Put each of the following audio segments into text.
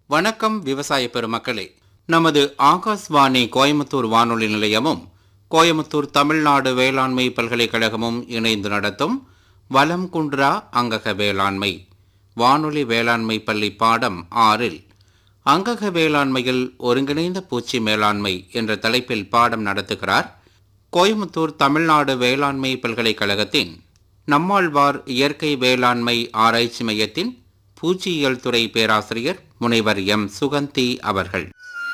வணக்கம் விவசாய பெருமக்களே நமது ஆகாஷ்வாணி கோயம்புத்தூர் வானொலி நிலையமும் கோயம்புத்தூர் தமிழ்நாடு வேளாண்மை பல்கலைக்கழகமும் இணைந்து நடத்தும் வலம் குன்றா அங்கக வேளாண்மை வானொலி வேளாண்மை பள்ளி பாடம் ஆறில் அங்கக வேளாண்மையில் ஒருங்கிணைந்த பூச்சி மேலாண்மை என்ற தலைப்பில் பாடம் நடத்துகிறார் கோயம்புத்தூர் தமிழ்நாடு வேளாண்மை பல்கலைக்கழகத்தின் நம்மாழ்வார் இயற்கை வேளாண்மை ஆராய்ச்சி மையத்தின் பூச்சியியல் துறை பேராசிரியர் முனைவர் எம் சுகந்தி அவர்கள்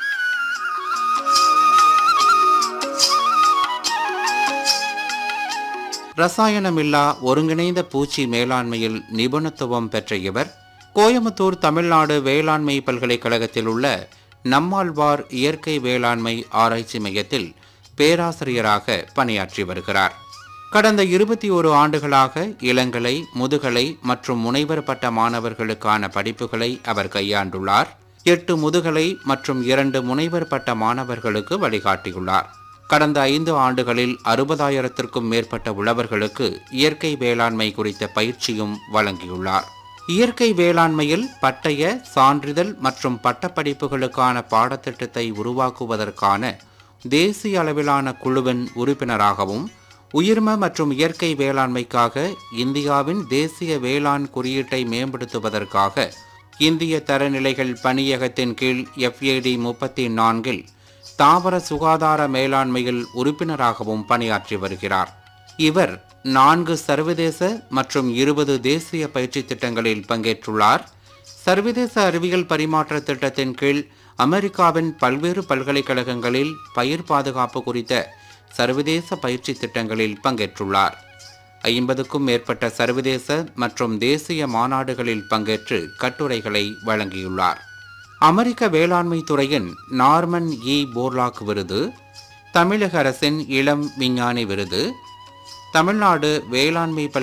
ரசாயனமில்லா ஒருங்கிணைந்த பூச்சி மேலாண்மையில் நிபுணத்துவம் பெற்ற இவர் கோயம்புத்தூர் தமிழ்நாடு வேளாண்மை பல்கலைக்கழகத்தில் உள்ள நம்மாழ்வார் இயற்கை வேளாண்மை ஆராய்ச்சி மையத்தில் பேராசிரியராக பணியாற்றி வருகிறார் கடந்த இருபத்தி ஒரு ஆண்டுகளாக இளங்கலை முதுகலை மற்றும் முனைவர் பட்ட மாணவர்களுக்கான படிப்புகளை அவர் கையாண்டுள்ளார் எட்டு முதுகலை மற்றும் இரண்டு முனைவர் பட்ட மாணவர்களுக்கு வழிகாட்டியுள்ளார் கடந்த ஐந்து ஆண்டுகளில் அறுபதாயிரத்திற்கும் மேற்பட்ட உழவர்களுக்கு இயற்கை வேளாண்மை குறித்த பயிற்சியும் வழங்கியுள்ளார் இயற்கை வேளாண்மையில் பட்டய சான்றிதழ் மற்றும் பட்டப்படிப்புகளுக்கான பாடத்திட்டத்தை உருவாக்குவதற்கான தேசிய அளவிலான குழுவின் உறுப்பினராகவும் உயிர்ம மற்றும் இயற்கை வேளாண்மைக்காக இந்தியாவின் தேசிய வேளாண் குறியீட்டை மேம்படுத்துவதற்காக இந்திய தரநிலைகள் பணியகத்தின் கீழ் எஃப்ஏடி முப்பத்தி நான்கில் தாவர சுகாதார மேலாண்மையில் உறுப்பினராகவும் பணியாற்றி வருகிறார் இவர் நான்கு சர்வதேச மற்றும் இருபது தேசிய பயிற்சி திட்டங்களில் பங்கேற்றுள்ளார் சர்வதேச அறிவியல் பரிமாற்ற திட்டத்தின் கீழ் அமெரிக்காவின் பல்வேறு பல்கலைக்கழகங்களில் பயிர் பாதுகாப்பு குறித்த சர்வதேச பயிற்சி திட்டங்களில் பங்கேற்றுள்ளார் ஐம்பதுக்கும் மேற்பட்ட சர்வதேச மற்றும் தேசிய மாநாடுகளில் பங்கேற்று கட்டுரைகளை வழங்கியுள்ளார் அமெரிக்க வேளாண்மை துறையின் நார்மன் இ போர்லாக் விருது தமிழக அரசின் இளம் விஞ்ஞானி விருது தமிழ்நாடு வேளாண்மை